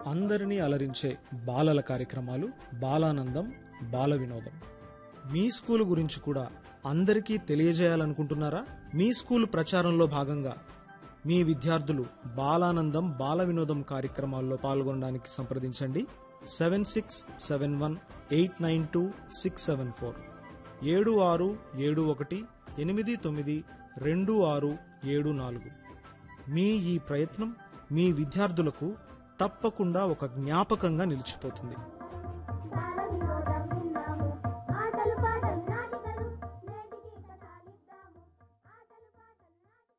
అందరినీ అలరించే బాలల కార్యక్రమాలు బాలానందం బాల వినోదం మీ స్కూల్ గురించి కూడా అందరికీ తెలియజేయాలనుకుంటున్నారా మీ స్కూల్ ప్రచారంలో భాగంగా మీ విద్యార్థులు బాలానందం బాల వినోదం కార్యక్రమాల్లో పాల్గొనడానికి సంప్రదించండి seven six seven one eight nine two six seven four ఏడు ఆరు ఏడు ఒకటి ఎనిమిది తొమ్మిది రెండు ఆరు ఏడు నాలుగు మీ ఈ ప్రయత్నం మీ విద్యార్థులకు తప్పకుండా ఒక జ్ఞాపకంగా నిలిచిపోతుంది బాలవినోదం విన్నాము ఆటలు పాటలు నాటికలు నేటికి కథాలిద్దాము ఆటలు పాటలు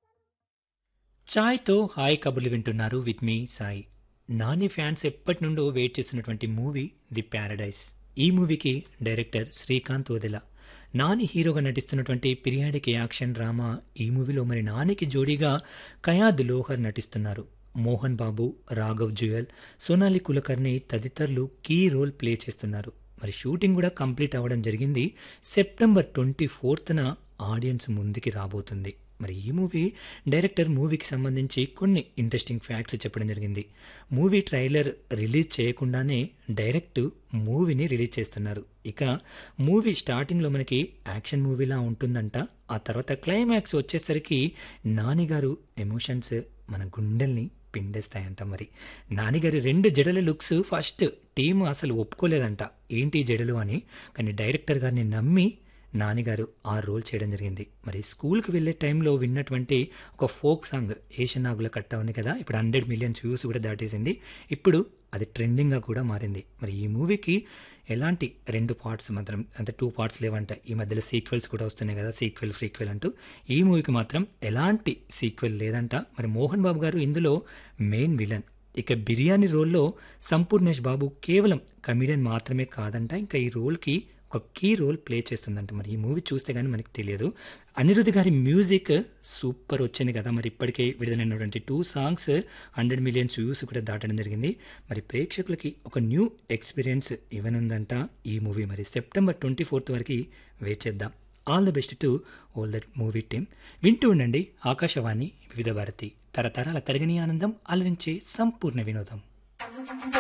నాటికలు ఛాయ్తో హాయ్ కబుర్లు వింటున్నారు విత్ మీ సాయి నాని ఫ్యాన్స్ ఎప్పటి నుండో వెయిట్ చేస్తున్నటువంటి మూవీ ది ప్యారడైస్ ఈ మూవీకి డైరెక్టర్ శ్రీకాంత్ ఓదెల నాని హీరోగా నటిస్తున్నటువంటి పిరియాడిక్ యాక్షన్ డ్రామా ఈ మూవీలో మరి నానికి జోడీగా కయాద్ లోహర్ నటిస్తున్నారు మోహన్ బాబు రాఘవ్ జుయల్ సోనాలి కులకర్ణి తదితరులు కీ రోల్ ప్లే చేస్తున్నారు మరి షూటింగ్ కూడా కంప్లీట్ అవ్వడం జరిగింది సెప్టెంబర్ ట్వంటీ ఫోర్త్న ఆడియన్స్ ముందుకి రాబోతుంది మరి ఈ మూవీ డైరెక్టర్ మూవీకి సంబంధించి కొన్ని ఇంట్రెస్టింగ్ ఫ్యాక్ట్స్ చెప్పడం జరిగింది మూవీ ట్రైలర్ రిలీజ్ చేయకుండానే డైరెక్ట్ మూవీని రిలీజ్ చేస్తున్నారు ఇక మూవీ స్టార్టింగ్లో మనకి యాక్షన్ మూవీలా ఉంటుందంట ఆ తర్వాత క్లైమాక్స్ వచ్చేసరికి నానిగారు ఎమోషన్స్ మన గుండెల్ని పిండేస్తాయంట మరి నానిగారి రెండు జడల లుక్స్ ఫస్ట్ టీం అసలు ఒప్పుకోలేదంట ఏంటి ఈ జడలు అని కానీ డైరెక్టర్ గారిని నమ్మి నానిగారు ఆ రోల్ చేయడం జరిగింది మరి స్కూల్కి వెళ్ళే టైంలో విన్నటువంటి ఒక ఫోక్ సాంగ్ ఏషనాగుల కట్ట ఉంది కదా ఇప్పుడు హండ్రెడ్ మిలియన్స్ వ్యూస్ కూడా దాటేసింది ఇప్పుడు అది ట్రెండింగ్గా కూడా మారింది మరి ఈ మూవీకి ఎలాంటి రెండు పార్ట్స్ మాత్రం అంటే టూ పార్ట్స్ లేవంట ఈ మధ్యలో సీక్వెల్స్ కూడా వస్తున్నాయి కదా సీక్వెల్ ఫ్రీక్వెల్ అంటూ ఈ మూవీకి మాత్రం ఎలాంటి సీక్వెల్ లేదంట మరి మోహన్ బాబు గారు ఇందులో మెయిన్ విలన్ ఇక బిర్యానీ రోల్లో సంపూర్ణేష్ బాబు కేవలం కమిడియన్ మాత్రమే కాదంట ఇంకా ఈ రోల్కి ఒక కీ రోల్ ప్లే చేస్తుందంట మరి ఈ మూవీ చూస్తే కానీ మనకి తెలియదు అనిరుద్ధ్ గారి మ్యూజిక్ సూపర్ వచ్చింది కదా మరి ఇప్పటికే విడుదలైనటువంటి two songs hundred millions views కూడా దాటడం జరిగింది మరి ప్రేక్షకులకి ఒక న్యూ ఎక్స్పీరియన్స్ ఇవ్వనుందంట ఈ మూవీ మరి సెప్టెంబర్ ట్వంటీ ఫోర్త్ వరకు వెయిట్ చేద్దాం all the best to all that movie team వింటూ ఉండండి ఆకాశవాణి వివిధ భారతి తరతరాల తరగని ఆనందం అలరించే సంపూర్ణ వినోదం